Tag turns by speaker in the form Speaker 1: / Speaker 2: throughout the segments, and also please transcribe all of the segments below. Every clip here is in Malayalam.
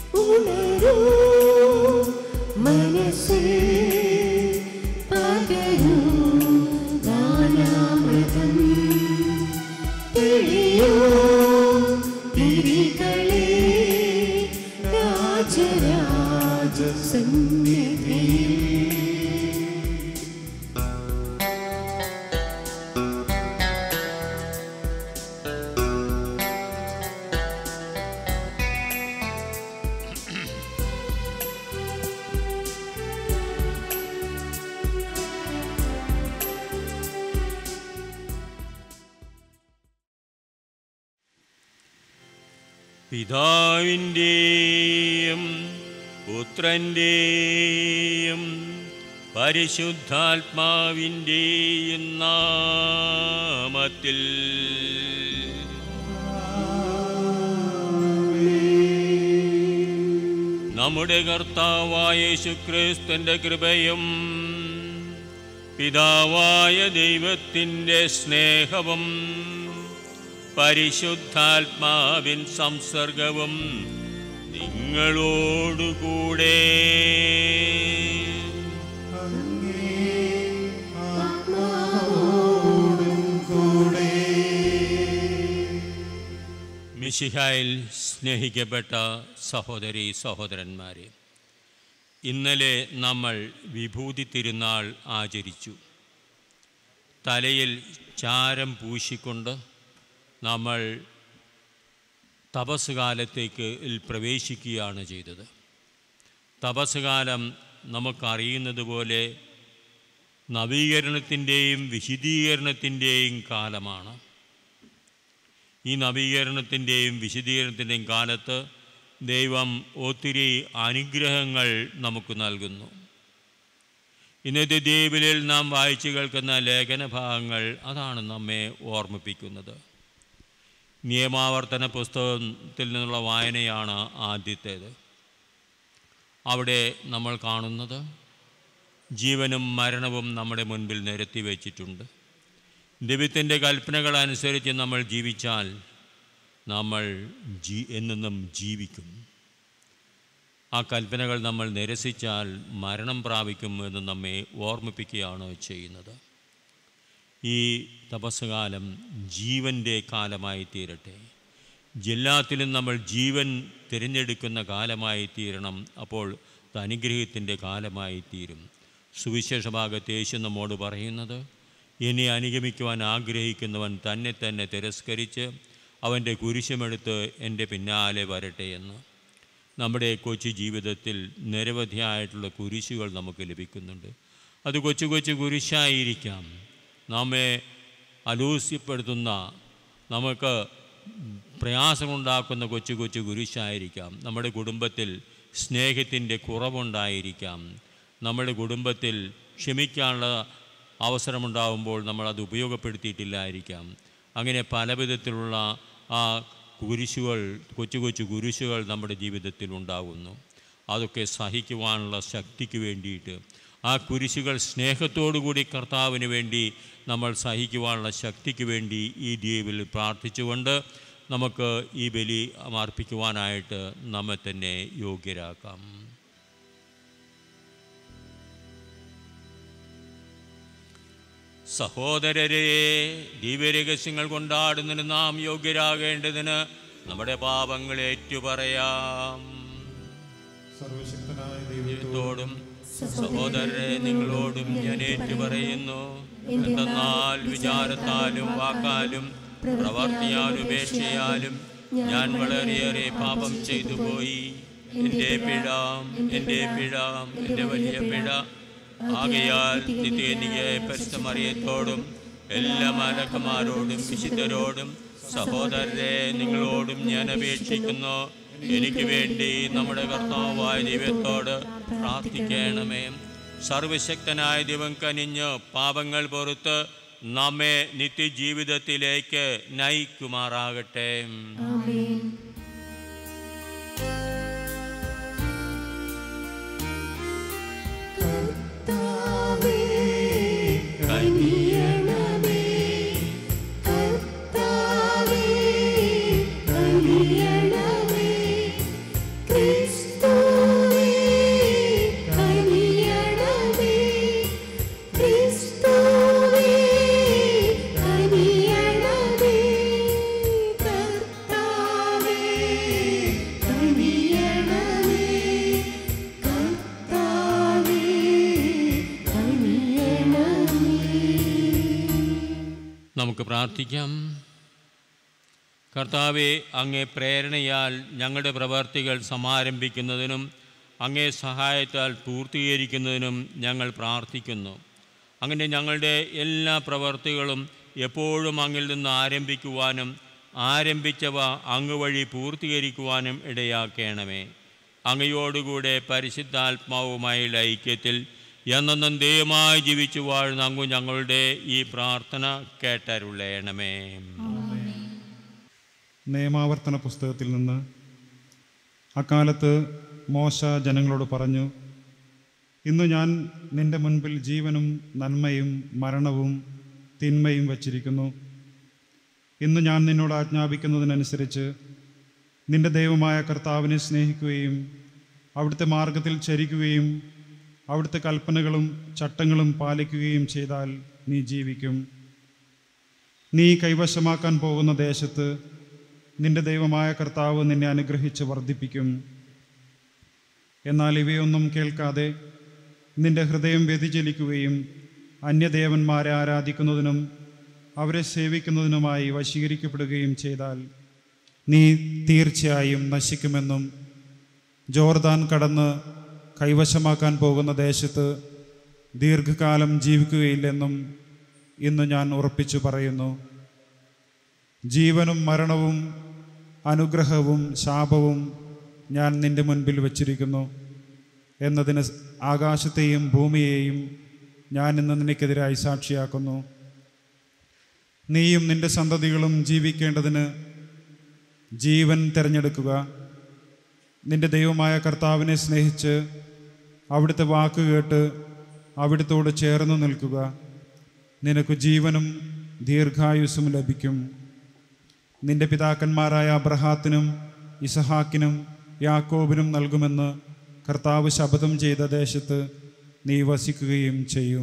Speaker 1: ഉണരൂ മനസ്സിൽ പകരൂ ഗാനാമൃതം തെളിയൂ തിരികളെ രാജരാജ സന്നിധിയിൽ
Speaker 2: പിതാവിൻ്റെയും പുത്രൻ്റെയും പരിശുദ്ധാത്മാവിൻ്റെയും നാമത്തിൽ നമ്മുടെ കർത്താവായ യേശുക്രിസ്തുവിൻ്റെ കൃപയും പിതാവായ ദൈവത്തിൻ്റെ സ്നേഹവും പരിശുദ്ധാത്മാവിൻ സംസർഗവും നിങ്ങളോടുകൂടെ മിശിഹായിൽ സ്നേഹിക്കപ്പെട്ട സഹോദരി സഹോദരന്മാരെ ഇന്നലെ നമ്മൾ വിഭൂതി തിരുനാൾ ആചരിച്ചു തലയിൽ ചാരം പൂശിക്കൊണ്ട് നമ്മൾ തപസ് കാലത്തേക്ക് പ്രവേശിക്കുകയാണ് ചെയ്തത് തപസ് കാലം നമുക്കറിയുന്നത് പോലെ നവീകരണത്തിൻ്റെയും വിശദീകരണത്തിൻ്റെയും കാലമാണ് ഈ നവീകരണത്തിൻ്റെയും വിശദീകരണത്തിൻ്റെയും കാലത്ത് ദൈവം ഒത്തിരി അനുഗ്രഹങ്ങൾ നമുക്ക് നൽകുന്നു ഇന്നത്തെ ദ്വീപിലിൽ നാം വായിച്ചു കേൾക്കുന്ന ലേഖന ഭാഗങ്ങൾ അതാണ് നമ്മെ ഓർമ്മിപ്പിക്കുന്നത് നിയമാവർത്തന പുസ്തകത്തിൽ നിന്നുള്ള വായനയാണ് ആദ്യത്തേത് അവിടെ നമ്മൾ കാണുന്നത് ജീവനും മരണവും നമ്മുടെ മുൻപിൽ നിരത്തി വച്ചിട്ടുണ്ട് ദൈവത്തിൻ്റെ കൽപ്പനകൾ അനുസരിച്ച് നമ്മൾ ജീവിച്ചാൽ നമ്മൾ ജീ എന്നെന്നും ജീവിക്കും ആ കൽപ്പനകൾ നമ്മൾ നിരസിച്ചാൽ മരണം പ്രാപിക്കും എന്ന് നമ്മെ ഓർമ്മിപ്പിക്കുകയാണ് ചെയ്യുന്നത് ഈ തപസ്സുകാലം ജീവൻ്റെ കാലമായി തീരട്ടെ എല്ലാത്തിലും നമ്മൾ ജീവൻ തിരഞ്ഞെടുക്കുന്ന കാലമായി തീരണം അപ്പോൾ അത് അനുഗ്രഹത്തിൻ്റെ കാലമായി തീരും സുവിശേഷ ഭാഗത്ത് യേശു നമ്മോട് പറയുന്നത് എന്നെ അനുഗമിക്കുവാൻ ആഗ്രഹിക്കുന്നവൻ തന്നെ തന്നെ തിരസ്കരിച്ച് അവൻ്റെ കുരിശുമെടുത്ത് എൻ്റെ പിന്നാലെ വരട്ടെ എന്ന് നമ്മുടെ കൊച്ചു ജീവിതത്തിൽ നിരവധിയായിട്ടുള്ള കുരിശുകൾ നമുക്ക് ലഭിക്കുന്നുണ്ട് അത് കൊച്ചു കൊച്ചു കുരിശായിരിക്കാം നമ്മെ അലൂസ്യപ്പെടുത്തുന്ന നമുക്ക് പ്രയാസമുണ്ടാക്കുന്ന കൊച്ചു കൊച്ചു കുരിശായിരിക്കാം നമ്മുടെ കുടുംബത്തിൽ സ്നേഹത്തിൻ്റെ കുറവുണ്ടായിരിക്കാം നമ്മുടെ കുടുംബത്തിൽ ക്ഷമിക്കാനുള്ള അവസരമുണ്ടാകുമ്പോൾ നമ്മളത് ഉപയോഗപ്പെടുത്തിയിട്ടില്ലായിരിക്കാം അങ്ങനെ പല വിധത്തിലുള്ള ആ കുരിശുകൾ കൊച്ചു കൊച്ചു കുരിശുകൾ നമ്മുടെ ജീവിതത്തിൽ ഉണ്ടാകുന്നു അതൊക്കെ സഹിക്കുവാനുള്ള ശക്തിക്ക് വേണ്ടിയിട്ട് ആ കുരിശുകൾ സ്നേഹത്തോടുകൂടി കർത്താവിന് വേണ്ടി നമ്മൾ സഹിക്കുവാനുള്ള ശക്തിക്ക് വേണ്ടി ഈ ദ്വീപിൽ പ്രാർത്ഥിച്ചുകൊണ്ട് നമുക്ക് ഈ ബലി അർപ്പിക്കുവാനായിട്ട് നമ്മെ തന്നെ യോഗ്യരാക്കാം സഹോദരരെ ദിവ്യരഹസ്യങ്ങൾ കൊണ്ടാടുന്നതിന് നാം യോഗ്യരാകേണ്ടതിന് നമ്മുടെ പാപങ്ങൾ ഏറ്റുപറയാം
Speaker 3: സർവശക്തനായ
Speaker 2: ദൈവത്തോടും സഹോദരരെ നിങ്ങളോടും ഞാൻ ഏറ്റുപറയുന്നു എന്തെന്നാൽ വിചാരത്താലും വാക്കാലും പ്രവർത്തിയാലും ഉപേക്ഷയാലും ഞാൻ വളരെയേറെ പാപം ചെയ്തു പോയി എൻ്റെ പിഴ എൻ്റെ പിഴ എൻ്റെ വലിയ പിഴ ആകയാൽ നിത്യേനികെ പരിസ്ഥമറിയത്തോടും എല്ലാ മാലക്കന്മാരോടും വിശുദ്ധരോടും സഹോദരരെ നിങ്ങളോടും ഞാൻ അപേക്ഷിക്കുന്നു എനിക്ക് വേണ്ടി നമ്മുടെ കർത്താവായ ദൈവത്തോട് പ്രാർത്ഥിക്കണമേ സർവശക്തനായ ദൈവം കനിഞ്ഞ് പാപങ്ങൾ പുറത്ത് നമ്മെ നിത്യജീവിതത്തിലേക്ക് നയിക്കുമാറാകട്ടെ
Speaker 1: ആമേൻ കർത്താവേ കനിയണമേ കർത്താവേ കനിയണമേ ക്രിസ്തുവേ
Speaker 2: നമുക്ക് പ്രാർത്ഥിക്കാം കർത്താവെ അങ്ങേ പ്രേരണയാൽ ഞങ്ങളുടെ പ്രവർത്തികൾ സമാരംഭിക്കുന്നതിനും അങ്ങേ സഹായത്താൽ പൂർത്തീകരിക്കുന്നതിനും ഞങ്ങൾ പ്രാർത്ഥിക്കുന്നു അങ്ങനെ ഞങ്ങളുടെ എല്ലാ പ്രവർത്തികളും എപ്പോഴും അങ്ങിൽ നിന്ന് ആരംഭിക്കുവാനും ആരംഭിച്ചവ അങ്ങ് വഴി പൂർത്തീകരിക്കുവാനും ഇടയാക്കണമേ അങ്ങയോടുകൂടെ പരിശുദ്ധാത്മാവുമായുള്ള ഐക്യത്തിൽ എന്നെന്നും ദൈവമായി ജീവിച്ചു വാഴുന്ന അങ്ങ് ഞങ്ങളുടെ ഈ പ്രാർത്ഥന കേട്ടരുളയണമേ
Speaker 3: നിയമാവർത്തന പുസ്തകത്തിൽ നിന്ന് അക്കാലത്ത് മോശ ജനങ്ങളോട് പറഞ്ഞു ഇന്ന് ഞാൻ നിന്റെ മുൻപിൽ ജീവനും നന്മയും മരണവും തിന്മയും വച്ചിരിക്കുന്നു ഇന്ന് ഞാൻ നിന്നോട് ആജ്ഞാപിക്കുന്നതിനനുസരിച്ച് നിന്റെ ദൈവമായ കർത്താവിനെ സ്നേഹിക്കുകയും അവിടുത്തെ മാർഗത്തിൽ ചരിക്കുകയും അവിടുത്തെ കൽപ്പനകളും ചട്ടങ്ങളും പാലിക്കുകയും ചെയ്താൽ നീ ജീവിക്കും നീ കൈവശമാക്കാൻ പോകുന്ന ദേശത്ത് നിന്റെ ദൈവമായ കർത്താവ് നിന്നെ അനുഗ്രഹിച്ച് വർദ്ധിപ്പിക്കും എന്നാൽ ഇവയൊന്നും കേൾക്കാതെ നിന്റെ ഹൃദയം വ്യതിചലിക്കുകയും അന്യദേവന്മാരെ ആരാധിക്കുന്നതിനും അവരെ സേവിക്കുന്നതിനുമായി വശീകരിക്കപ്പെടുകയും ചെയ്താൽ നീ തീർച്ചയായും നശിക്കുമെന്നും ജോർദാൻ കടന്ന് കൈവശമാക്കാൻ പോകുന്ന ദേശത്ത് ദീർഘകാലം ജീവിക്കുകയില്ലെന്നും ഇന്ന് ഞാൻ ഉറപ്പിച്ചു പറയുന്നു ജീവനും മരണവും അനുഗ്രഹവും ശാപവും ഞാൻ നിന്റെ മുൻപിൽ വച്ചിരിക്കുന്നു എന്നതിന് ആകാശത്തെയും ഭൂമിയെയും ഞാൻ ഇന്ന് നിനക്കെതിരായി സാക്ഷിയാക്കുന്നു നീയും നിന്റെ സന്തതികളും ജീവിക്കേണ്ടതിന് ജീവൻ തിരഞ്ഞെടുക്കുക നിന്റെ ദൈവമായ കർത്താവിനെ സ്നേഹിച്ച് അവിടുത്തെ വാക്ക് കേട്ട് അവിടുത്തോട് ചേർന്ന് നിൽക്കുക നിനക്ക് ജീവനും ദീർഘായുസ്സും ലഭിക്കും നിന്റെ പിതാക്കന്മാരായ അബ്രഹാത്തിനും ഇസഹാക്കിനും യാക്കോബിനും നൽകുമെന്ന് കർത്താവ് ശപഥം ചെയ്ത ദേശത്ത് നീ വസിക്കുകയും ചെയ്യും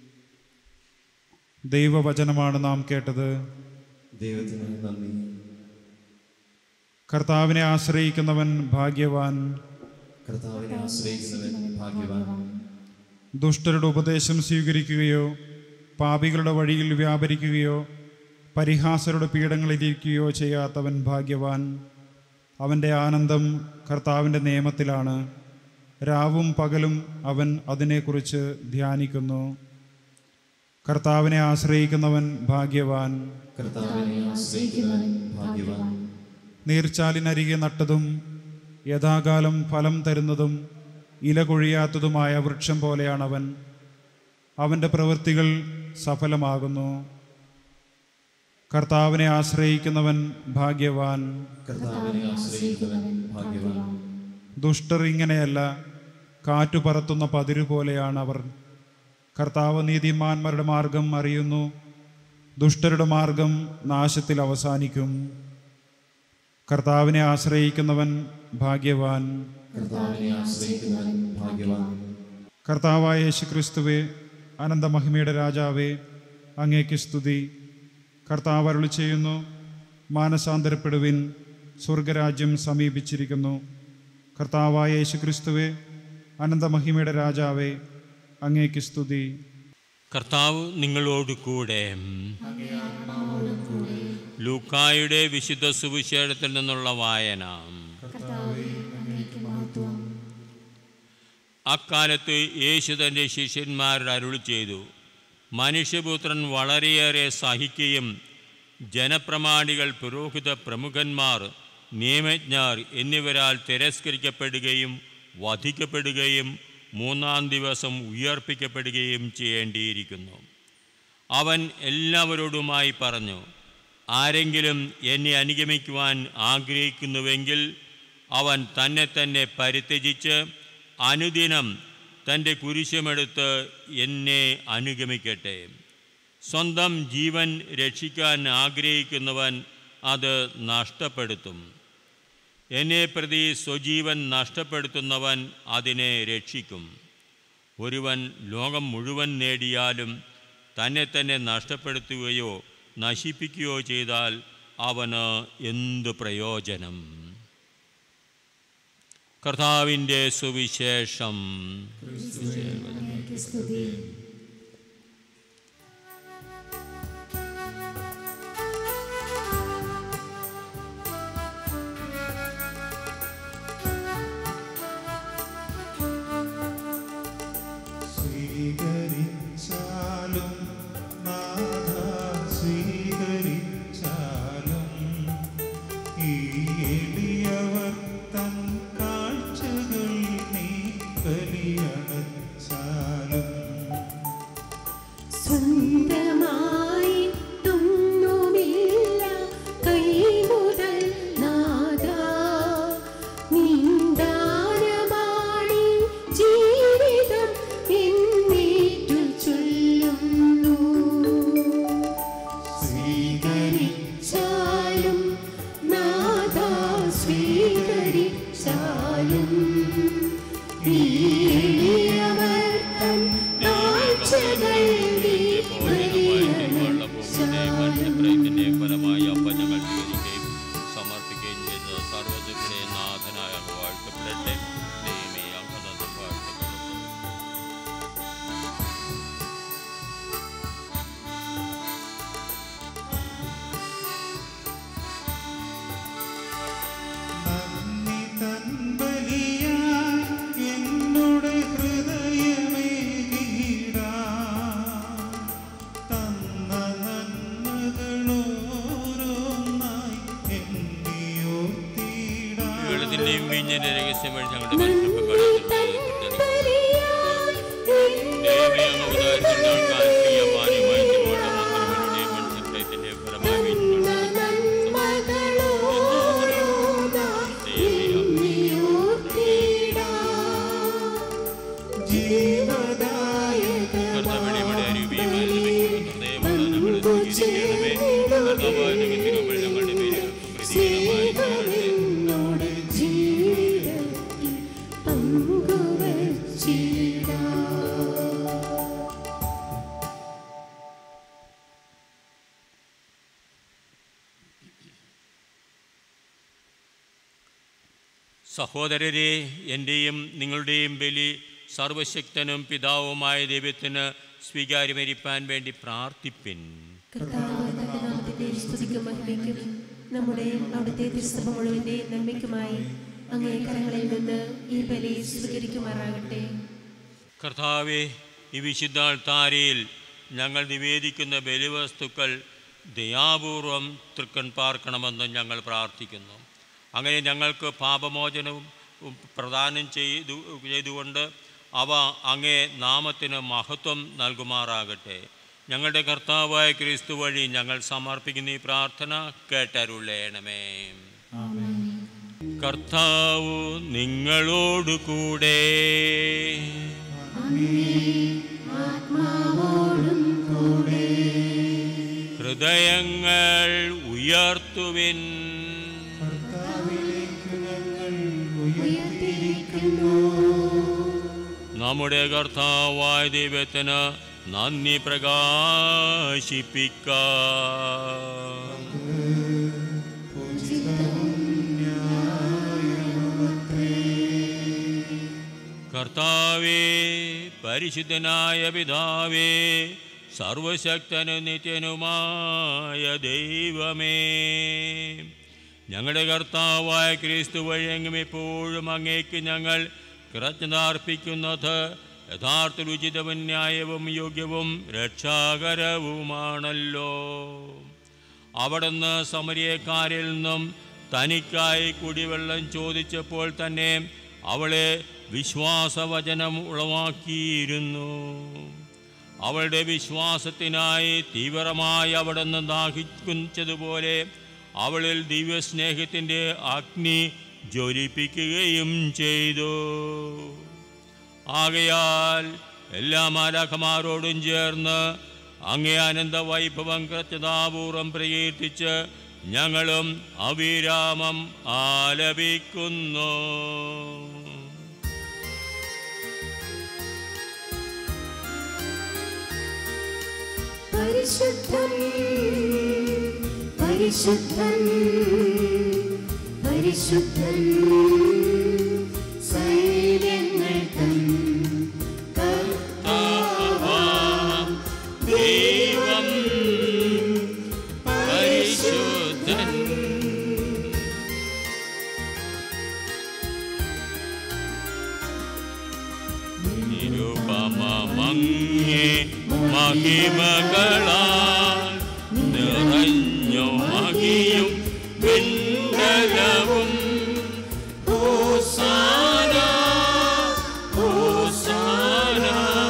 Speaker 3: ദൈവവചനമാണ് നാം കേട്ടത്
Speaker 4: ദൈവത്തിന് നന്ദി
Speaker 3: കർത്താവിനെ ആശ്രയിക്കുന്നവൻ ഭാഗ്യവാൻ
Speaker 4: കർത്താവിനെ ആശ്രയിക്കുന്നവൻ ഭാഗ്യവാൻ
Speaker 3: ദുഷ്ടരുടെ ഉപദേശം സ്വീകരിക്കുകയോ പാപികളുടെ വഴിയിൽ വ്യാപരിക്കുകയോ പരിഹാസരുടെ പീഠങ്ങളിലിരിക്കുകയോ ചെയ്യാത്തവൻ ഭാഗ്യവാൻ അവൻ്റെ ആനന്ദം കർത്താവിൻ്റെ നിയമത്തിലാണ് രാവും പകലും അവൻ അതിനെക്കുറിച്ച് ധ്യാനിക്കുന്നു കർത്താവിനെ ആശ്രയിക്കുന്നവൻ ഭാഗ്യവാൻ
Speaker 4: കർത്താവിനെ ആശ്രയിക്കുന്നവൻ ഭാഗ്യവാൻ
Speaker 3: നീർച്ചാലിനരികെ നട്ടതും യഥാകാലം ഫലം തരുന്നതും ഇല കൊഴിയാത്തതുമായ വൃക്ഷം പോലെയാണവൻ അവൻ്റെ പ്രവൃത്തികൾ സഫലമാകുന്നു കർത്താവിനെ ആശ്രയിക്കുന്നവൻ ഭാഗ്യവാൻ
Speaker 4: കർത്താവിനെ ആശ്രയിക്കുന്നവൻ ഭാഗ്യവാൻ
Speaker 3: ദുഷ്ടർ ഇങ്ങനെയല്ല കാറ്റു പറത്തുന്ന പതിരു പോലെയാണ് അവർ കർത്താവ് നീതിമാന്മാരുടെ മാർഗം അറിയുന്നു ദുഷ്ടരുടെ മാർഗം നാശത്തിൽ അവസാനിക്കും കർത്താവിനെ ആശ്രയിക്കുന്നവൻ ഭാഗ്യവാൻ
Speaker 4: കർത്താവിനെ ആശ്രയിക്കുന്നവൻ ഭാഗ്യവാൻ
Speaker 3: കർത്താവായ യേശു ക്രിസ്തുവേ അനന്തമഹിമയുടെ രാജാവേ അങ്ങേക്ക് സ്തുതി കർത്താവ് അരുളി ചെയ്യുന്നു മാനസാന്തരപ്പെടുവിൻ സ്വർഗരാജ്യം സമീപിച്ചിരിക്കുന്നു കർത്താവായ യേശു ക്രിസ്തുവേ അനന്തമഹിമയുടെ രാജാവേ അങ്ങേക്ക് സ്തുതി
Speaker 2: കർത്താവ് നിങ്ങളോട് കൂടെ ലൂക്കായുടെ വിശുദ്ധ സുവിശേഷത്തിൽ നിന്നുള്ള വായന അക്കാലത്ത് യേശു തൻ്റെ ശിഷ്യന്മാരോട് അരുളി ചെയ്തു മനുഷ്യപുത്രൻ വളരെയേറെ സഹിക്കുകയും ജനപ്രമാണികൾ പുരോഹിത പ്രമുഖന്മാർ നിയമജ്ഞർ എന്നിവരാൽ തിരസ്കരിക്കപ്പെടുകയും വധിക്കപ്പെടുകയും മൂന്നാം ദിവസം ഉയർപ്പിക്കപ്പെടുകയും ചെയ്യേണ്ടിയിരിക്കുന്നു അവൻ എല്ലാവരോടുമായി പറഞ്ഞു ആരെങ്കിലും എന്നെ അനുഗമിക്കുവാൻ ആഗ്രഹിക്കുന്നുവെങ്കിൽ അവൻ തന്നെ തന്നെ പരിത്യജിച്ച് അനുദിനം തൻ്റെ കുരിശുമെടുത്ത് എന്നെ അനുഗമിക്കട്ടെ സ്വന്തം ജീവൻ രക്ഷിക്കാൻ ആഗ്രഹിക്കുന്നവൻ അത് നഷ്ടപ്പെടുത്തും എന്നെ പ്രതി സ്വജീവൻ നഷ്ടപ്പെടുത്തുന്നവൻ അതിനെ രക്ഷിക്കും ഒരുവൻ ലോകം മുഴുവൻ നേടിയാലും തന്നെ തന്നെ നഷ്ടപ്പെടുത്തുകയോ നശിപ്പിക്കുകയോ ചെയ്താൽ അവന് എന്ത് പ്രയോജനം കർത്താവിൻ്റെ സുവിശേഷം
Speaker 1: സ്തുതി
Speaker 2: വീഞ്ഞിന്റെ രഹസ്യം വഴി ഞങ്ങളുടെ മനസ്സിൽ പങ്കാളിത്തം ദൈവമേ, അങ്ങ് ഉദാഹരിക്കുന്ന ആൾക്കാർ പ്രിയമാന്യമായി തിരുവോണം മന്ത്രിമാരുടെയും മനുഷ്യപ്രയത്തിന്റെ ഫലമായി വീഞ്ഞുകൊണ്ട് കർത്താവിനെ ഇവിടെ അരുവിയുമായി ലഭിക്കുന്ന ഹൃദയമുള്ള ഞങ്ങളെ സ്വീകരിക്കണമേ. കർത്താവായ അങ്ങ് തിരുവമ്പഴി ഞങ്ങളുടെ മേൽ പ്രതികൂലമായി തീരട്ടെ. സഹോദരരെ എൻ്റെയും നിങ്ങളുടെയും ബലി സർവശക്തനും പിതാവുമായ ദൈവത്തിന് സ്വീകാര്യമരിപ്പാൻ വേണ്ടി പ്രാർത്ഥിപ്പിൻ
Speaker 1: സ്തുതിക്കും മഹിമയ്ക്കും നമ്മുടെയും അവിടുത്തെ തിരുസഭ മുഴുവന്റെയും നന്മയ്ക്കുമായി അങ്ങേ കരങ്ങളിൽ നിന്ന് ഈ ബലി സ്വീകരിക്കുമാറാകട്ടെ
Speaker 2: കർത്താവെ ഈ വിശുദ്ധാൾത്താരയിൽ ഞങ്ങൾ നിവേദിക്കുന്ന ബലിവസ്തുക്കൾ ദയാപൂർവം തൃക്കൺ പാർക്കണമെന്ന് ഞങ്ങൾ പ്രാർത്ഥിക്കുന്നു അങ്ങനെ ഞങ്ങൾക്ക് പാപമോചനവും ഉം, പ്രദാനം ചെയ്തു ചെയ്തുകൊണ്ട് അവ അങ്ങേ നാമത്തിന് മഹത്വം നൽകുമാറാകട്ടെ ഞങ്ങളുടെ കർത്താവായ ക്രിസ്തു വഴി ഞങ്ങൾ സമർപ്പിക്കുന്ന ഈ പ്രാർത്ഥന കേട്ടരുളേണമേ കർത്താവ് നിങ്ങളോടു കൂടെ ഹൃദയങ്ങൾ ഉയർത്തുവിൻ നമ്മുടെ കർത്താവായ ദൈവത്തിന് നന്ദി പ്രകാശിപ്പിക്കാം കർത്താവേ പരിശുദ്ധനായ പിതാവേ സർവശക്തനും നിത്യനുമായ ദൈവമേ ഞങ്ങളുടെ കർത്താവായ ക്രിസ്തു വഴിയെങ്കിലും എപ്പോഴും അങ്ങേക്ക് ഞങ്ങൾ കൃതജ്ഞതാർപ്പിക്കുന്നത് യഥാർത്ഥ ഉചിതവും ന്യായവും യോഗ്യവും രക്ഷാകരവുമാണല്ലോ അവിടുന്ന് സമരിയക്കാരിൽ നിന്നും തനിക്കായി കുടിവെള്ളം ചോദിച്ചപ്പോൾ തന്നെ അവളെ വിശ്വാസവചനം ഉളവാക്കിയിരുന്നു അവളുടെ വിശ്വാസത്തിനായി തീവ്രമായി അവിടുന്ന് ദാഹിക്കുന്നതുപോലെ അവളിൽ ദിവ്യസ്നേഹത്തിൻ്റെ അഗ്നി ജ്വലിപ്പിക്കുകയും ചെയ്തു ആകയാൽ എല്ലാ മാലാഖമാരോടും ചേർന്ന് അങ്ങേ അനന്ത വൈഭവം കൃത്യതാപൂർവം പ്രകീർത്തിച്ച് ഞങ്ങളും അവിരാമം ആലപിക്കുന്നു
Speaker 1: പരിശുദ്ധൻ പരിശുദ്ധൻ പരിശുദ്ധൻ സൈന്യങ്ങൾ തൻ
Speaker 2: കർത്താവാം ദൈവം പരിശുദ്ധൻ നിരുപമങ്ങേ മഹിമകളാൽ നിറഞ്ഞു മഹിയും പിണ്ടലവും ഹോസാന ഹോസാന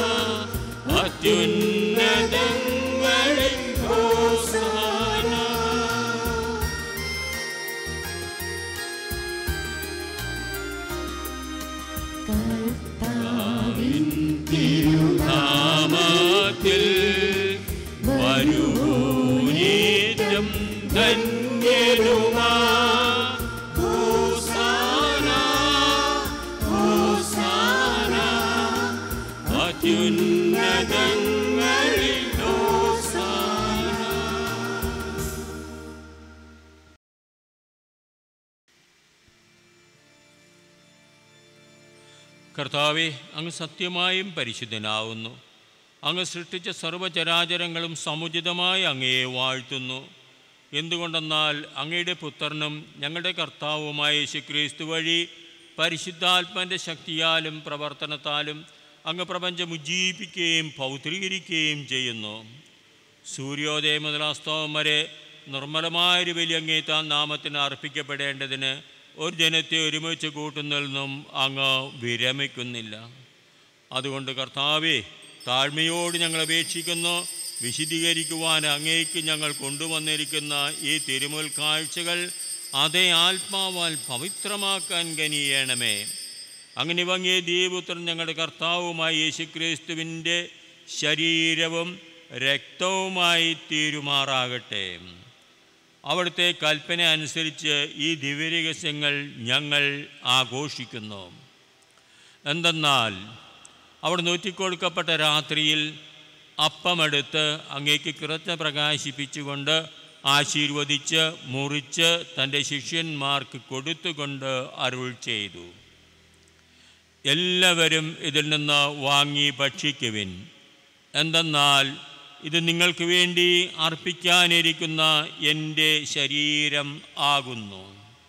Speaker 2: അത്യുന്നതങ്ങളിൽ ഹോസാന
Speaker 1: കർത്താവിൻ
Speaker 2: നാമത്തിൽ വരുവോനേറ്റം ധന്യനുമാ ഹോസാന ഹോസാന അത്യുന്നതങ്ങളിൽ ഹോസാന കർത്താവെ അങ്ങ് സത്യമായും പരിശുദ്ധനാവുന്നു അങ്ങ് സൃഷ്ടിച്ച സർവചരാചരങ്ങളും സമുചിതമായി അങ്ങയെ വാഴ്ത്തുന്നു എന്തുകൊണ്ടെന്നാൽ അങ്ങയുടെ പുത്രനും ഞങ്ങളുടെ കർത്താവുമായ യേശുക്രിസ്തു വഴി പരിശുദ്ധാത്മൻ്റെ ശക്തിയാലും പ്രവർത്തനത്താലും അങ്ങ് പ്രപഞ്ചം ഉജ്ജീവിപ്പിക്കുകയും പൗത്രീകരിക്കുകയും ചെയ്യുന്നു സൂര്യോദയം മുതൽ അസ്തമം വരെ നിർമ്മലമായൊരു ബലി അങ്ങേ താൻ നാമത്തിന് അർപ്പിക്കപ്പെടേണ്ടതിന് ഒരു ജനത്തെ ഒരുമിച്ച് കൂട്ടുന്നതിൽ നിന്നും അങ്ങ് വിരമിക്കുന്നില്ല അതുകൊണ്ട് കർത്താവെ താഴ്മയോട് ഞങ്ങൾ അപേക്ഷിക്കുന്നു വിശദീകരിക്കുവാൻ അങ്ങേക്ക് ഞങ്ങൾ കൊണ്ടുവന്നിരിക്കുന്ന ഈ തിരുമുൽ കാഴ്ചകൾ അതേ ആത്മാവാൽ പവിത്രമാക്കാൻ കനിയണമേ അങ്ങനെ ഭംഗിയ ദീപുത്രൻ ഞങ്ങളുടെ കർത്താവുമായി യേശുക്രിസ്തുവിൻ്റെ ശരീരവും രക്തവുമായി തീരുമാറാകട്ടെ അവിടുത്തെ കൽപ്പന അനുസരിച്ച് ഈ ദിവ്യരഹസ്യങ്ങൾ ഞങ്ങൾ ആഘോഷിക്കുന്നു എന്തെന്നാൽ അവിടെ നൂറ്റിക്കൊടുക്കപ്പെട്ട രാത്രിയിൽ അപ്പമെടുത്ത് അങ്ങേക്ക് കൃത്യ പ്രകാശിപ്പിച്ചുകൊണ്ട് ആശീർവദിച്ച് മുറിച്ച് തൻ്റെ ശിഷ്യന്മാർക്ക് കൊടുത്തുകൊണ്ട് അരുൾ ചെയ്തു എല്ലാവരും ഇതിൽ നിന്ന് വാങ്ങി ഭക്ഷിക്കുവിൻ എന്തെന്നാൽ ഇത് നിങ്ങൾക്ക് വേണ്ടി അർപ്പിക്കാനിരിക്കുന്ന എൻ്റെ ശരീരം ആകുന്നു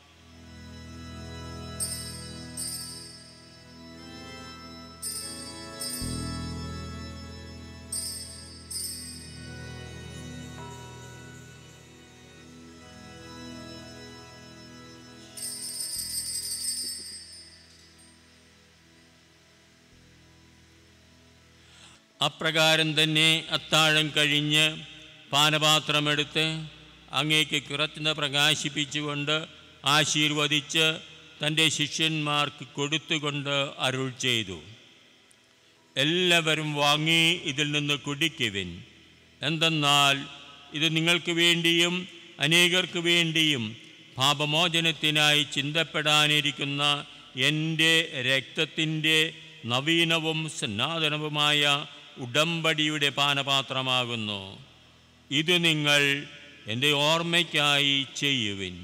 Speaker 2: അപ്രകാരം തന്നെ അത്താഴം കഴിഞ്ഞ് പാനപാത്രമെടുത്ത് അങ്ങേക്ക് കിറത്തിന് പ്രകാശിപ്പിച്ചുകൊണ്ട് ആശീർവദിച്ച് തൻ്റെ ശിഷ്യന്മാർക്ക് കൊടുത്തുകൊണ്ട് അരുൾ ചെയ്തു എല്ലാവരും വാങ്ങി ഇതിൽ നിന്ന് കുടിക്കുവിൻ എന്തെന്നാൽ ഇത് നിങ്ങൾക്ക് വേണ്ടിയും അനേകർക്ക് വേണ്ടിയും പാപമോചനത്തിനായി ചിന്തപ്പെടാനിരിക്കുന്ന എൻ്റെ രക്തത്തിൻ്റെ നവീനവും സനാതനവുമായ ഉടമ്പടിയുടെ പാനപാത്രമാകുന്നു ഇത് നിങ്ങൾ എൻ്റെ ഓർമ്മയ്ക്കായി ചെയ്യുവിൻ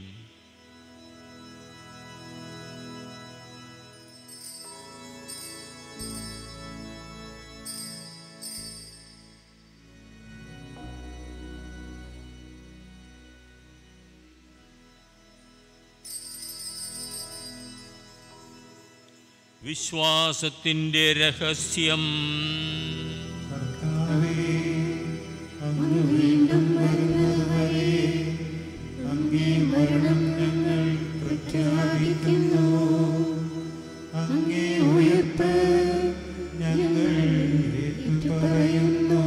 Speaker 2: വിശ്വാസത്തിൻ്റെ രഹസ്യം
Speaker 3: കർത്താവേ അങ്ങ് വീണ്ടും വരുന്നതുവരെ അങ്ങേ മരണം ഞങ്ങൾ പ്രഖ്യാപിക്കുന്നു അങ്ങേ ഉയർപ്പ് ഞങ്ങൾ ഏറ്റുപറയുന്നു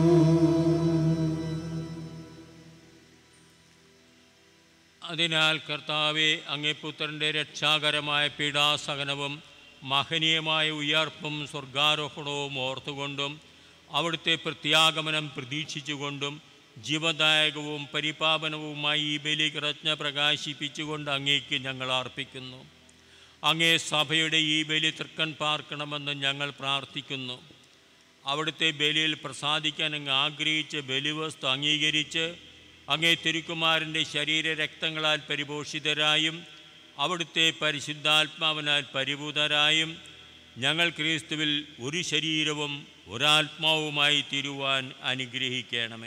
Speaker 2: അതിനാൽ കർത്താവെ അങ്ങേ പുത്രൻ്റെ രക്ഷാകരമായ പീഡാസഹനവും മഹനീയമായ ഉയർപ്പും സ്വർഗാരോഹണവും ഓർത്തുകൊണ്ടും അവിടുത്തെ പ്രത്യാഗമനം പ്രതീക്ഷിച്ചുകൊണ്ടും ജീവദായകവും പരിപാവനവുമായി ഈ ബലികൃജ്ഞ പ്രകാശിപ്പിച്ചുകൊണ്ട് അങ്ങേക്ക് ഞങ്ങൾ അർപ്പിക്കുന്നു അങ്ങേ സഭയുടെ ഈ ബലി തൃക്കൺ പാർക്കണമെന്ന് ഞങ്ങൾ പ്രാർത്ഥിക്കുന്നു അവിടുത്തെ ബലിയിൽ പ്രസാദിക്കാൻ അങ്ങ് ആഗ്രഹിച്ച ബലിവസ്തു അംഗീകരിച്ച് അങ്ങേ തിരുക്കുമാരൻ്റെ ശരീര രക്തങ്ങളാൽ പരിപോഷിതരായും അവിടുത്തെ പരിശുദ്ധാത്മാവിനാൽ പരിഭൂതരായും ഞങ്ങൾ ക്രിസ്തുവിൽ ഒരു ശരീരവും ഒരാത്മാവുമായി തീരുവാൻ അനുഗ്രഹിക്കണമേ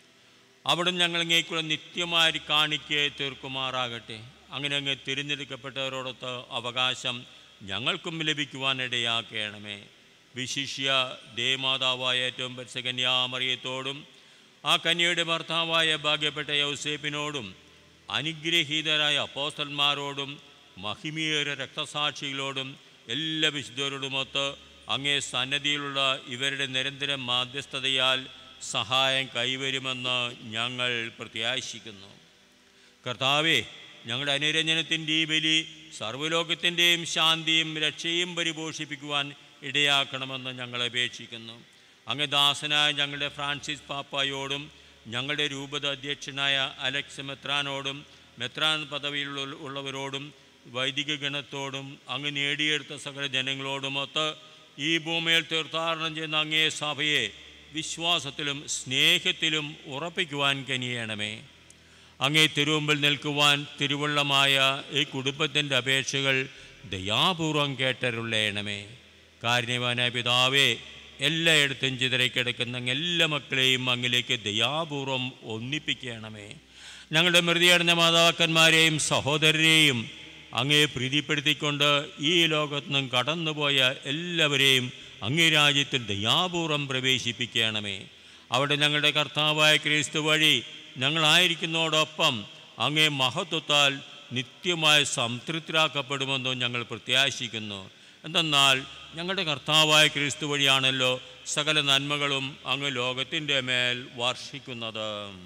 Speaker 2: അവിടെ ഞങ്ങൾ അങ്ങേക്കുള്ള നിത്യമായി കാണിക്കെ തീർക്കുമാറാകട്ടെ അങ്ങനെ അങ്ങ് തിരഞ്ഞെടുക്കപ്പെട്ടവരോടൊത്ത് അവകാശം ഞങ്ങൾക്കും ലഭിക്കുവാൻ ഇടയാക്കണമേ വിശിഷ്യ ദേമാതാവായ ഏറ്റവും പരിസകന്യാമറിയത്തോടും ആ കന്യയുടെ ഭർത്താവായ ഭാഗ്യപ്പെട്ട യൗസേപ്പിനോടും അനുഗ്രഹീതരായ അപ്പോസ്റ്റന്മാരോടും മഹിമീയര രക്തസാക്ഷികളോടും എല്ലാ വിശുദ്ധരോടുമൊത്ത് അങ്ങേ സന്നദ്ധിയിലുള്ള ഇവരുടെ നിരന്തര മാധ്യസ്ഥതയാൽ സഹായം കൈവരുമെന്ന് ഞങ്ങൾ പ്രത്യാശിക്കുന്നു കർത്താവെ ഞങ്ങളുടെ അനുരഞ്ജനത്തിൻ്റെ ഈ ബലി സർവ്വലോകത്തിൻ്റെയും ശാന്തിയും രക്ഷയും പരിപോഷിപ്പിക്കുവാൻ ഇടയാക്കണമെന്ന് ഞങ്ങൾ അപേക്ഷിക്കുന്നു അങ്ങ് ദാസനായ ഞങ്ങളുടെ ഫ്രാൻസിസ് പാപ്പായോടും ഞങ്ങളുടെ രൂപത അധ്യക്ഷനായ അലക്സ് മെത്രാനോടും മെത്രാൻ പദവിയിലുള്ള ഉള്ളവരോടും വൈദിക ഗണത്തോടും അങ്ങ് നേടിയെടുത്ത സകല ജനങ്ങളോടുമൊത്ത് ഈ ഭൂമിയിൽ തീർത്ഥാടനം ചെയ്യുന്ന അങ്ങേ സഭയെ വിശ്വാസത്തിലും സ്നേഹത്തിലും ഉറപ്പിക്കുവാൻ കനിയണമേ അങ്ങേ തിരുമുമ്പിൽ നിൽക്കുവാൻ തിരുവള്ളമായ ഈ കുടുംബത്തിൻ്റെ അപേക്ഷകൾ ദയാപൂർവം കേട്ടരുള്ളേണമേ കാരുണ്യവാനായ പിതാവേ എല്ലായിടത്തും ചിതറിക്കിടക്കുന്ന അങ്ങ് എല്ലാ മക്കളെയും അങ്ങിലേക്ക് ദയാപൂർവം ഒന്നിപ്പിക്കണമേ ഞങ്ങളുടെ മൃതിയടഞ്ഞ മാതാക്കന്മാരെയും സഹോദരരെയും അങ്ങേ പ്രീതിപ്പെടുത്തിക്കൊണ്ട് ഈ ലോകത്തു നിന്നും കടന്നുപോയ എല്ലാവരെയും അങ്ങേ രാജ്യത്തിൽ ദയാപൂർവം പ്രവേശിപ്പിക്കണമേ അവിടെ ഞങ്ങളുടെ കർത്താവായ ക്രിസ്തു വഴി ഞങ്ങളായിരിക്കുന്നതോടൊപ്പം അങ്ങേ മഹത്വത്താൽ നിത്യമായി സംതൃപ്തരാക്കപ്പെടുമെന്നും ഞങ്ങൾ പ്രത്യാശിക്കുന്നു എന്തെന്നാൽ ഞങ്ങളുടെ കർത്താവായ ക്രിസ്തു വഴിയാണല്ലോ സകല നന്മകളും അങ്ങ് ലോകത്തിൻ്റെ മേൽ വർഷിക്കുന്നത്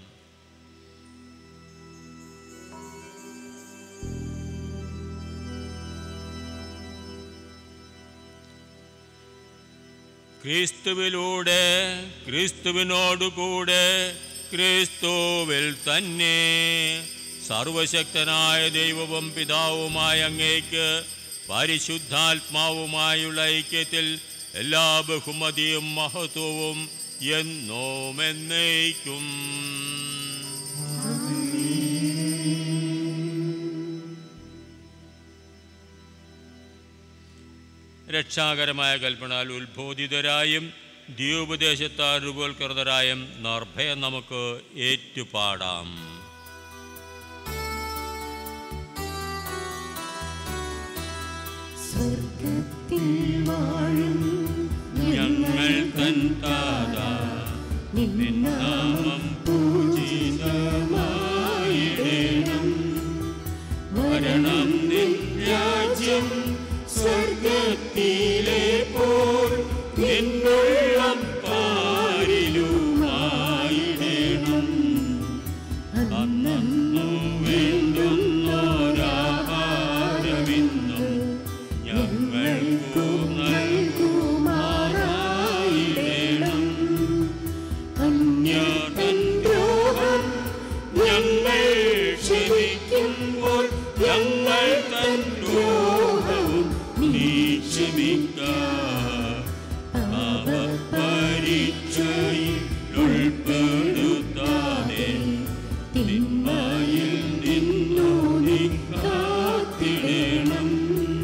Speaker 2: ക്രിസ്തുവിലൂടെ ക്രിസ്തുവിനോടുകൂടെ ക്രിസ്തുവിൽ തന്നെ സർവശക്തനായ ദൈവവും പിതാവുമായ അങ്ങേക്ക് പരിശുദ്ധാത്മാവുമായുള്ള ഐക്യത്തിൽ എല്ലാ ബഹുമതിയും മഹത്വവും എന്നോം എന്നേക്കും രക്ഷാകരമായ കൽപ്പനാൽ ഉത്ബോധിതരായും ദ്വീപദേശത്താൽ രൂപവൽകൃതരായും നിർഭയം നമുക്ക് ഏറ്റുപാടാം
Speaker 1: സ്വർഗത്തിൽ വാഴും
Speaker 2: ഞങ്ങൾ തൻ താത നിന്നാമം പൂജിതമായിടേണം വരണം നിൻ രാജ്യം സ്വർഗത്തിലെ പോൽ നിന്നുള്ളം പാരിലുമായിടേണം അന്നു വേണ്ടുന്നോരാഹാരമിന്നും ഞങ്ങൾക്കു നൽകുമാറായിടേണം അന്യതൻ ദ്രോഹം ഞങ്ങൾ ക്ഷമിക്കുമ്പോൾ ഞങ്ങൾ തൻ ദ്രോഹവും നീ ക്ഷമിക്ക പരീക്ഷയിൽ ഉൾപ്പെടുത്താതെ തിന്മയിൽ നിന്നു നീ കാത്തിടേണം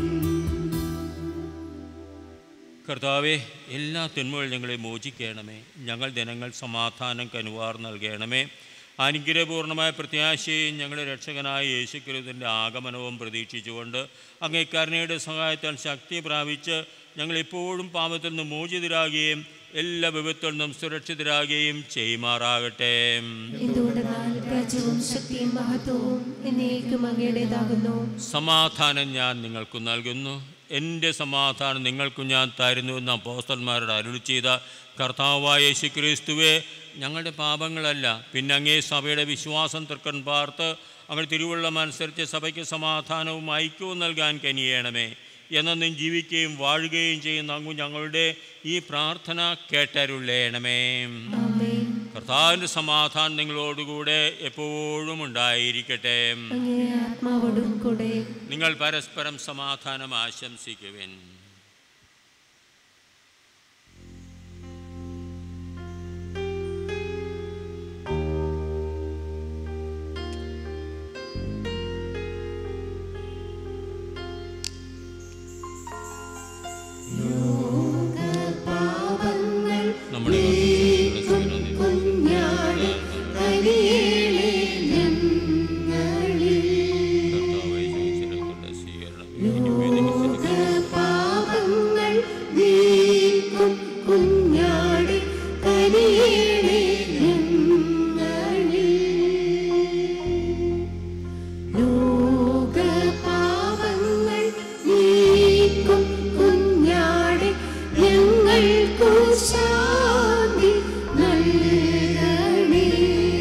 Speaker 2: കർത്താവെ എല്ലാ തിന്മകളും ഞങ്ങളെ മോചിക്കണമേ ഞങ്ങൾ ജനങ്ങൾ സമാധാനം കനുവാർ നൽകണമേ അനുഗ്രഹപൂർണമായ പ്രത്യാശയും ഞങ്ങളുടെ രക്ഷകനായ യേശുക്രിസ്തുവിൻ്റെ ആഗമനവും പ്രതീക്ഷിച്ചുകൊണ്ട് അങ്ങേ കരുണയുടെ സഹായത്താൽ ശക്തി പ്രാപിച്ച് ഞങ്ങൾ എപ്പോഴും പാപത്തിൽ നിന്ന് മോചിതരാകുകയും എല്ലാ വിപത്തിൽ നിന്നും സുരക്ഷിതരാകുകയും ചെയ്യുമാറാകട്ടെ
Speaker 1: എന്തുകൊണ്ടെന്നാൽ രാജ്യവും ശക്തിയും മഹത്വവും എന്നേക്കും അങ്ങയുടേതാകുന്നു
Speaker 2: സമാധാനം ഞാൻ നിങ്ങൾക്ക് നൽകുന്നു എൻ്റെ സമാധാനം നിങ്ങൾക്കും ഞാൻ തരുന്നു എന്ന് അപ്പോസ്തന്മാരുടെ അരുളി ചെയ്ത കർത്താവായ യേശു ക്രിസ്തുവെ ഞങ്ങളുടെ പാപങ്ങളല്ല പിന്നെ അങ്ങേ സഭയുടെ വിശ്വാസം തൃക്കൺ പാർത്ത് അങ്ങ് തിരുവുള്ളം അനുസരിച്ച് സഭയ്ക്ക് സമാധാനവും ഐക്യവും നൽകാൻ കനിയണമേ എന്നും ജീവിക്കുകയും വാഴുകയും ചെയ്യുന്ന അങ്ങ് ഞങ്ങളുടെ ഈ പ്രാർത്ഥന കേട്ടരുളേണമേ
Speaker 1: ആമേൻ
Speaker 2: കർത്താവിൻ്റെ സമാധാനം നിങ്ങളോടുകൂടെ എപ്പോഴും ഉണ്ടായിരിക്കട്ടെ
Speaker 1: അങ്ങേ ആത്മാവോടും കൂടെ
Speaker 2: നിങ്ങൾ പരസ്പരം സമാധാനം ആശംസിക്കുവിൻ നമ്മുടെ
Speaker 1: കുഞ്ഞാട് കനിയേണേ ഞങ്ങളിൽ
Speaker 2: കർത്താവായ യേശുക്രിസ്തുവിന്റെ സ്വീകരണം
Speaker 1: പാപങ്ങൾ നീക്കും കുഞ്ഞാട് കനിയേണേ ഞങ്ങളിൽ ലോക പാപങ്ങൾ നീക്കും കുഞ്ഞാട് ഞങ്ങൾക്കു ശാന്തി നൽകണേ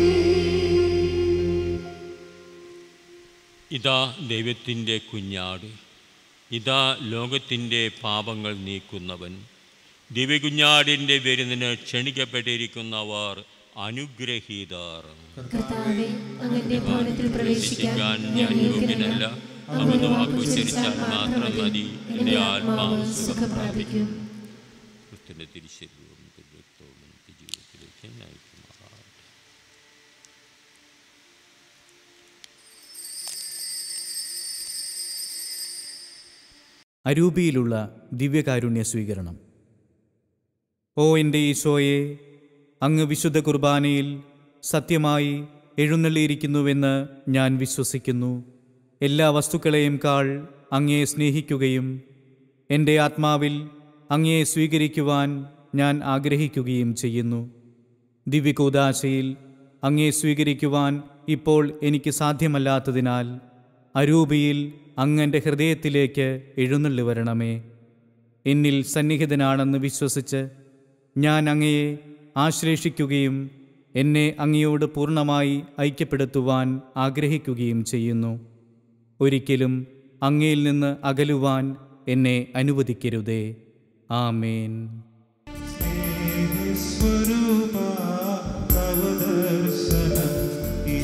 Speaker 2: ഇതാ ദൈവത്തിൻ്റെ കുഞ്ഞാട് ഇതാ ലോകത്തിൻ്റെ പാപങ്ങൾ നീക്കുന്നവൻ ദിവ്യകുഞ്ഞാടിൻ്റെ വരുന്നതിന് ക്ഷണിക്കപ്പെട്ടിരിക്കുന്നവർ അനുഗ്രഹീതർ
Speaker 1: കർത്താവേ അങ്ങന്റെ ഭവനത്തിൽ പ്രവേശിക്കാൻ
Speaker 2: പ്രവേശിക്കാൻ ഞാൻ യോഗ്യനല്ല അവിടുന്ന് വാക്കുച്ചരിച്ചാൽ മാത്രം മതി എൻ്റെ ആത്മാവ് സുഖം
Speaker 1: പ്രാപിക്കും
Speaker 2: ക്രിസ്തുവിൻ്റെ തിരിശരീരവും രക്തവും എനിക്ക് ജീവിതത്തിലേക്ക് നയിക്കുമാറാകട്ടെ
Speaker 5: അരൂപിയിലുള്ള ദിവ്യകാരുണ്യ സ്വീകരണം ഓ എൻ്റെ ഈശോയെ അങ്ങ് വിശുദ്ധ കുർബാനയിൽ സത്യമായി എഴുന്നള്ളിയിരിക്കുന്നുവെന്ന് ഞാൻ വിശ്വസിക്കുന്നു എല്ലാ വസ്തുക്കളെയും കാൾ അങ്ങയെ സ്നേഹിക്കുകയും എൻ്റെ ആത്മാവിൽ അങ്ങയെ സ്വീകരിക്കുവാൻ ഞാൻ ആഗ്രഹിക്കുകയും ചെയ്യുന്നു ദിവ്യകൂദാശയിൽ അങ്ങയെ സ്വീകരിക്കുവാൻ ഇപ്പോൾ എനിക്ക് സാധ്യമല്ലാത്തതിനാൽ അരൂപിയിൽ അങ്ങൻ്റെ ഹൃദയത്തിലേക്ക് എഴുന്നള്ളി വരണമേ എന്നിൽ സന്നിഹിതനാണെന്ന് വിശ്വസിച്ച് ഞാൻ അങ്ങയെ ആശ്ലേഷിക്കുകയും എന്നെ അങ്ങയോട് പൂർണ്ണമായി ഐക്യപ്പെടുത്തുവാൻ ആഗ്രഹിക്കുകയും ചെയ്യുന്നു ഒരിക്കലും അങ്ങയിൽ നിന്ന് അകലുവാൻ എന്നെ അനുവദിക്കരുതേ ആമേൻ
Speaker 3: സ്വരൂപ അവദർശനം ഈ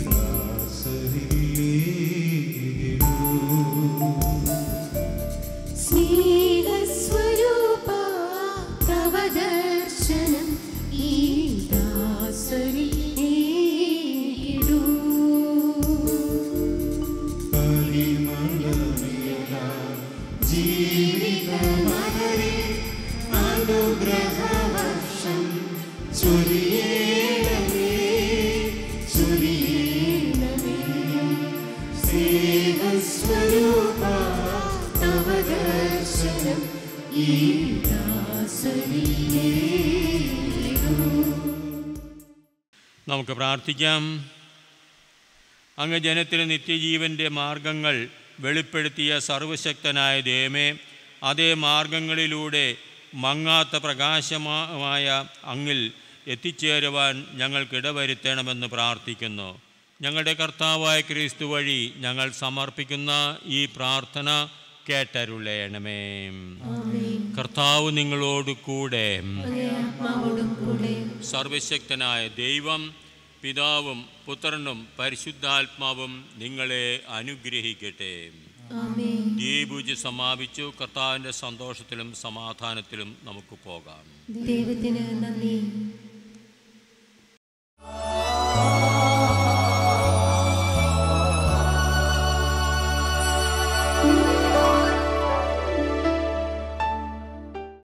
Speaker 1: സ്നേഹസ്വരൂപ തവ ദർശനം ഈ ദാസരിൽ നേടൂ.
Speaker 3: ജീവിതമലരെ അനുഗ്രഹവർഷം ചൊരിയേണമേ ചൊരിയേണമേ സ്നേഹസ്വരൂപ
Speaker 1: തവ ദർശനം ഈ ദാസരിൽ നേടൂ.
Speaker 2: നമുക്ക് പ്രാർത്ഥിക്കാം അങ്ങ് ജനത്തിന് നിത്യജീവൻ്റെ മാർഗങ്ങൾ വെളിപ്പെടുത്തിയ സർവശക്തനായ ദൈവമേ അതേ മാർഗങ്ങളിലൂടെ മങ്ങാത്ത പ്രകാശമായ അങ്ങിൽ എത്തിച്ചേരുവാൻ ഞങ്ങൾക്കിടവരുത്തണമെന്ന് പ്രാർത്ഥിക്കുന്നു ഞങ്ങളുടെ കർത്താവായ ക്രിസ്തു വഴി ഞങ്ങൾ സമർപ്പിക്കുന്ന ഈ പ്രാർത്ഥന കേട്ടരുളയണമേ
Speaker 1: ആമേൻ.
Speaker 2: കർത്താവ് നിങ്ങളോട് കൂടെ
Speaker 1: അങ്ങേ ആത്മാവോടും കൂടെ
Speaker 2: സർവശക്തനായ ദൈവം പിതാവും പുത്രനും പരിശുദ്ധാത്മാവും നിങ്ങളെ അനുഗ്രഹിക്കട്ടെ
Speaker 1: ആമേൻ
Speaker 2: ഈ പൂജ സമാപിച്ചു കർത്താവിൻ്റെ സന്തോഷത്തിലും സമാധാനത്തിലും നമുക്ക് പോകാം
Speaker 1: ദൈവത്തിന് നന്ദി